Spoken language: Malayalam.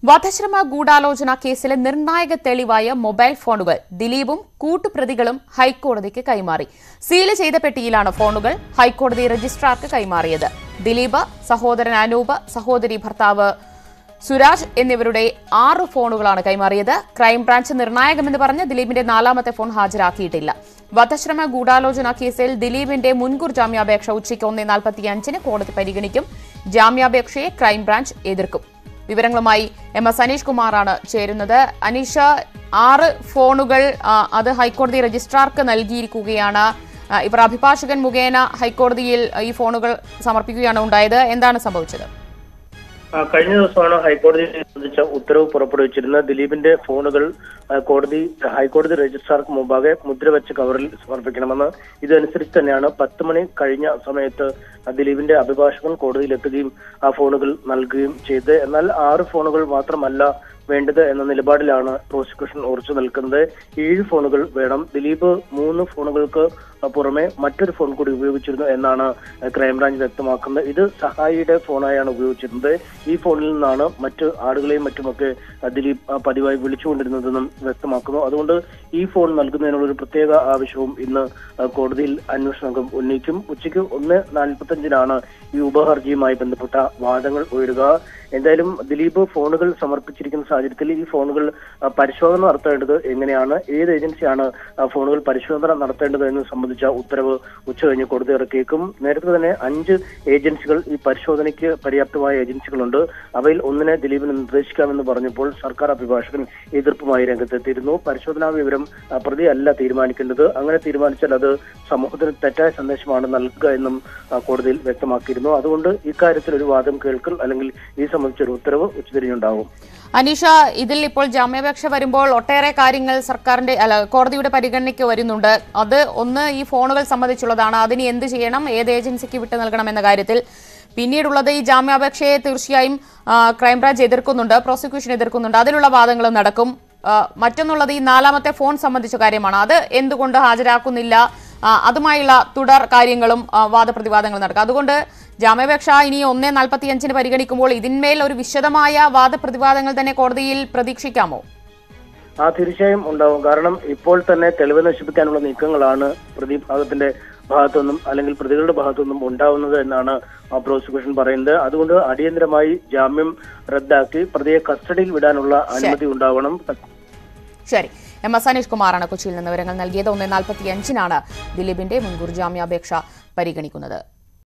വധശ്രമ ഗൂഢാലോചന കേസിലെ നിർണായക തെളിവായ മൊബൈൽ ഫോണുകൾ ദിലീപും കൂട്ടുപ്രതികളും ഹൈക്കോടതിക്ക് കൈമാറി സീല് ചെയ്ത പെട്ടിയിലാണ് ഫോണുകൾ ഹൈക്കോടതി രജിസ്ട്രാർക്ക് കൈമാറിയത് ദിലീപ് സഹോദരൻ അനൂപ് സഹോദരി ഭർത്താവ് സുരാജ് എന്നിവരുടെ ആറ് ഫോണുകളാണ് കൈമാറിയത് ക്രൈംബ്രാഞ്ച് നിർണായകമെന്ന് പറഞ്ഞ് ദിലീപിന്റെ നാലാമത്തെ ഫോൺ ഹാജരാക്കിയിട്ടില്ല വധശ്രമ ഗൂഢാലോചന കേസിൽ ദിലീപിന്റെ മുൻകൂർ ജാമ്യാപേക്ഷ ഉച്ചയ്ക്ക് ഒന്ന് നാൽപ്പത്തിയഞ്ചിന് കോടതി പരിഗണിക്കും ജാമ്യാപേക്ഷയെ ക്രൈംബ്രാഞ്ച് എതിർക്കും വിവരങ്ങളുമായി എം എസ് അനീഷ് കുമാറാണ് ചേരുന്നത് അനീഷ ആറ് ഫോണുകൾ ആ, അത് ഹൈക്കോടതി രജിസ്ട്രാർക്ക് നൽകിയിരിക്കുകയാണ് ആ, ഇവർ അഭിഭാഷകൻ മുഖേന ഹൈക്കോടതിയിൽ ഈ ഫോണുകൾ സമർപ്പിക്കുകയാണ് ഉണ്ടായത് എന്താണ് സംഭവിച്ചത് ആ, കഴിഞ്ഞ ദിവസമാണ് ഹൈക്കോടതിയെ സംബന്ധിച്ച ഉത്തരവ് പുറപ്പെടുവിച്ചിരുന്ന ദിലീപിന്റെ ഫോണുകൾ ആ, കോടതി ഹൈക്കോടതി രജിസ്ട്രാർക്ക് മുമ്പാകെ മുദ്രവെച്ച കവറിൽ സമർപ്പിക്കണമെന്ന് ഇതനുസരിച്ച് തന്നെയാണ് പത്ത് മണി കഴിഞ്ഞ സമയത്ത് ആ, ദിലീപിന്റെ അഭിഭാഷകൻ കോടതിയിലെത്തുകയും ആ ഫോണുകൾ നൽകുകയും ചെയ്തത് എന്നാൽ ആറ് ഫോണുകൾ മാത്രമല്ല വേണ്ടത് എന്ന നിലപാടിലാണ് പ്രോസിക്യൂഷൻ ഉറച്ചു നിൽക്കുന്നത് ഏഴ് ഫോണുകൾ വേണം ദിലീപ് മൂന്ന് ഫോണുകൾക്ക് പുറമെ മറ്റൊരു ഫോൺ കൂടി ഉപയോഗിച്ചിരുന്നു എന്നാണ് ക്രൈംബ്രാഞ്ച് വ്യക്തമാക്കുന്നത് ഇത് സഹായിയുടെ ഫോണായാണ് ഉപയോഗിച്ചിരുന്നത് ഈ ഫോണിൽ നിന്നാണ് മറ്റ് ആളുകളെയും മറ്റുമൊക്കെ ദിലീപ് ആ, പതിവായി വിളിച്ചുകൊണ്ടിരുന്നതെന്നും വ്യക്തമാക്കുന്നു അതുകൊണ്ട് ഈ ഫോൺ നൽകുന്നതിനുള്ള ഒരു പ്രത്യേക ആവശ്യവും ഇന്ന് ആ, കോടതിയിൽ അന്വേഷണ സംഘം ഉന്നയിക്കും ഉച്ചയ്ക്ക് ഒന്ന് നാൽപ്പത്തഞ്ചിനാണ് ഈ ഉപഹർജിയുമായി ബന്ധപ്പെട്ട വാദങ്ങൾ ഉയരുക എന്തായാലും ദിലീപ് ഫോണുകൾ സമർപ്പിച്ചിരിക്കുന്ന സാഹചര്യത്തിൽ ഈ ഫോണുകൾ ആ, പരിശോധന നടത്തേണ്ടത് എങ്ങനെയാണ് ഏത് ഏജൻസിയാണ് ആ, ഫോണുകൾ പരിശോധന നടത്തേണ്ടത് എന്ന് സംബന്ധിച്ച ഉത്തരവ് ഉച്ചകഴിഞ്ഞ് കോടതി ഇറക്കിയേക്കും നേരത്തെ തന്നെ അഞ്ച് ഏജൻസികൾ ഈ പരിശോധനയ്ക്ക് പര്യാപ്തമായ ഏജൻസികളുണ്ട് അവയിൽ ഒന്നിനെ ദിലീപിന് നിർദ്ദേശിക്കാമെന്ന് പറഞ്ഞപ്പോൾ സർക്കാർ അഭിഭാഷകൻ എതിർപ്പുമായി രംഗത്തെത്തിയിരുന്നു പരിശോധനാ വിവരം ആ, പ്രതി അല്ല തീരുമാനിക്കേണ്ടത് അങ്ങനെ തീരുമാനിച്ചാൽ അത് സമൂഹത്തിന് തെറ്റായ സന്ദേശമാണ് നൽകുക എന്നും ആ, കോടതിയിൽ വ്യക്തമാക്കിയിരുന്നു അതുകൊണ്ട് ഇക്കാര്യത്തിൽ ഒരു വാദം കേൾക്കൽ അല്ലെങ്കിൽ ഈ സംബന്ധിച്ച ഒരു ഉത്തരവ് ഉച്ചതിരിഞ്ഞുണ്ടാവും അനീഷ ഇതിൽ ഇപ്പോൾ ജാമ്യാപേക്ഷ വരുമ്പോൾ ഒട്ടേറെ കാര്യങ്ങൾ സർക്കാരിന്റെ അല്ല കോടതിയുടെ പരിഗണനയ്ക്ക് വരുന്നുണ്ട് അത് ഒന്ന് ഈ ഫോണുകൾ സംബന്ധിച്ചുള്ളതാണ് അതിന് എന്ത് ചെയ്യണം ഏത് ഏജൻസിക്ക് വിട്ടു നൽകണം എന്ന കാര്യത്തിൽ പിന്നീടുള്ളത് ഈ ജാമ്യാപേക്ഷയെ തീർച്ചയായും ആ, ക്രൈംബ്രാഞ്ച് എതിർക്കുന്നുണ്ട് പ്രോസിക്യൂഷൻ എതിർക്കുന്നുണ്ട് അതിലുള്ള വാദങ്ങളും നടക്കും ആ, മറ്റൊന്നുള്ളത് ഈ നാലാമത്തെ ഫോൺ സംബന്ധിച്ച കാര്യമാണ് അത് എന്തുകൊണ്ട് ഹാജരാക്കുന്നില്ല ആ, അതുമായുള്ള തുടർ കാര്യങ്ങളും ആ, വാദപ്രതിവാദങ്ങൾ നടക്കും അതുകൊണ്ട് ജാമ്യാപേക്ഷ ഇനി ഒന്നേ നാൽപ്പത്തിയഞ്ചിന് പരിഗണിക്കുമ്പോൾ ഇതിന്മേൽ ഒരു വിശദമായ വാദപ്രതിവാദങ്ങൾ തന്നെ കോടതിയിൽ പ്രതീക്ഷിക്കാമോ ആ തീർച്ചയായും ഉണ്ടാവും കാരണം ഇപ്പോൾ തന്നെ തെളിവ് നശിപ്പിക്കാനുള്ള നീക്കങ്ങളാണ് പ്രതിഭാഗത്തിന്റെ ഭാഗത്തുനിന്നും അല്ലെങ്കിൽ പ്രതികളുടെ ഭാഗത്തുനിന്നും ഉണ്ടാവുന്നത് എന്നാണ് ആ പ്രോസിക്യൂഷൻ പറയുന്നത് അതുകൊണ്ട് അടിയന്തരമായി ജാമ്യം റദ്ദാക്കി പ്രതിയെ കസ്റ്റഡിയിൽ വിടാനുള്ള അനുമതി ഉണ്ടാവണം ശരി എം എസ് അനീഷ് കുമാറാണ് കൊച്ചിയിൽ നിന്ന് വിവരങ്ങൾ നൽകിയത് ഒന്നേ നാൽപ്പത്തിയഞ്ചിനാണ് ദിലീപിന്റെ മുൻകൂർ ജാമ്യാപേക്ഷ പരിഗണിക്കുന്നത്